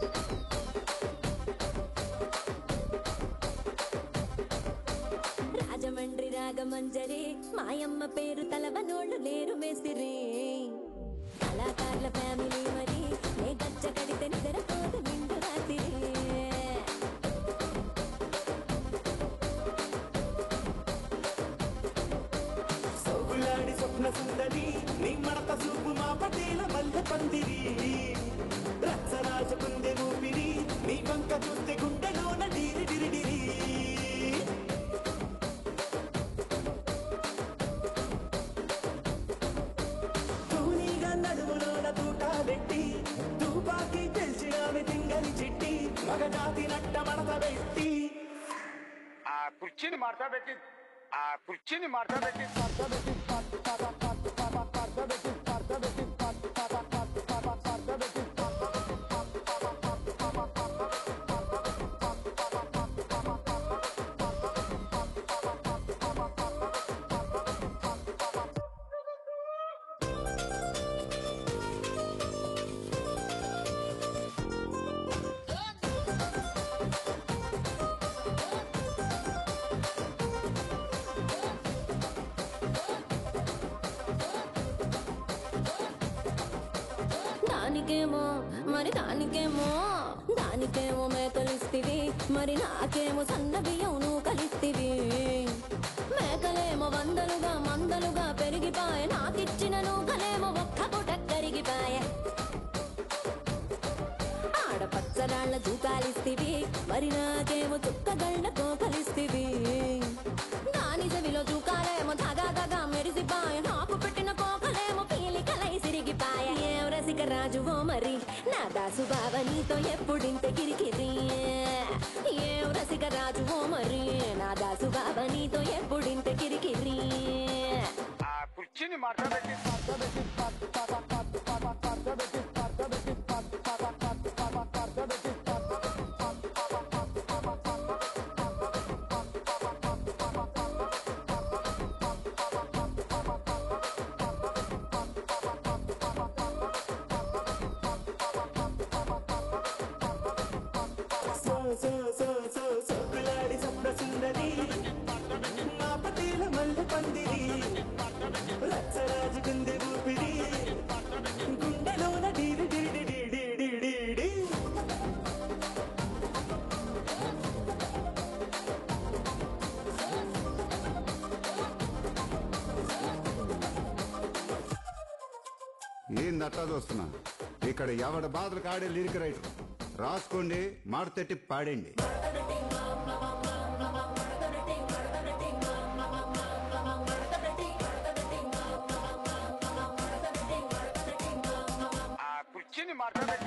రాజమండ్రి రాగమంజరి మాయమ్మ పేరు తలవనోళ్ళు లేరు మేస్తిరి కళాకారుల ఫ్యామిలీ మరి నే గచ్చ కడితే నిద్రపోదు నిండు రాత్రి సోగులాడి స్వప్న సుందరి నీ మడత చూపు మా పటేల మల్లె పందిరి రచ్చరాజ కుందె ఊపిరి నీ వంక చూస్తే గుండెలోన డిరి డిరి డిరి తూనీగా నడుములోన తూటాలెట్టి తూపాకి పెంచినామె తింగని చిట్టి మగజాతి నట్ట మడత పెట్టి ఆ కుర్చీని మార్తా పెట్టి ఆ కుర్చీని మార్తా పెట్టి దానికేమో మరి దానికేమో దానికేమో మేకలిస్తివి మరి నాకేమో సన్న బియ్యం నువ్వు కలిస్తివి మేకలేమో వందలుగా మందలుగా పెరిగిపాయ నాకిచ్చిన నూకలేమో ఒక్క పూట కరిగిపాయ ఆడపచ్చరాళ్ళ జూకాలిస్తివి మరి నాకేమో చుక్కగళ్ళ కోకలిస్తివి దాని చెవిలో జూకాలేమో తగా తగా మెరిసిపాయ నాకు పెట్టిన కోకలేమో పీలికలై సిరిగిపాయ ఏం రసిక రాజువో మరి నా దాసు బావ నీతో ఎప్పుడింత కిరికిరి ఏం రసిక రాజువో మరి నా దాసు బావ నీతో ఎప్పుడింత కిరికిరి ఆ కుర్చీని మార్తా పెట్టి సో సో సో సో సోకులాడి స్వప్న సుందరి మా పటేల మల్లె పందిరి రచ్చరాజు కుందె ఊపిరి గుండెలోన డిరి డిరి డిరి డిరి డిరి ఏందట్టా చూస్తున్నా ఇక్కడ ఎవడ బాధలు కాడే లిరిక్ రైటర్ రాసుకోండి మాడతెట్టి పాడండి ఆ కుర్చీని మార్తా పెట్టి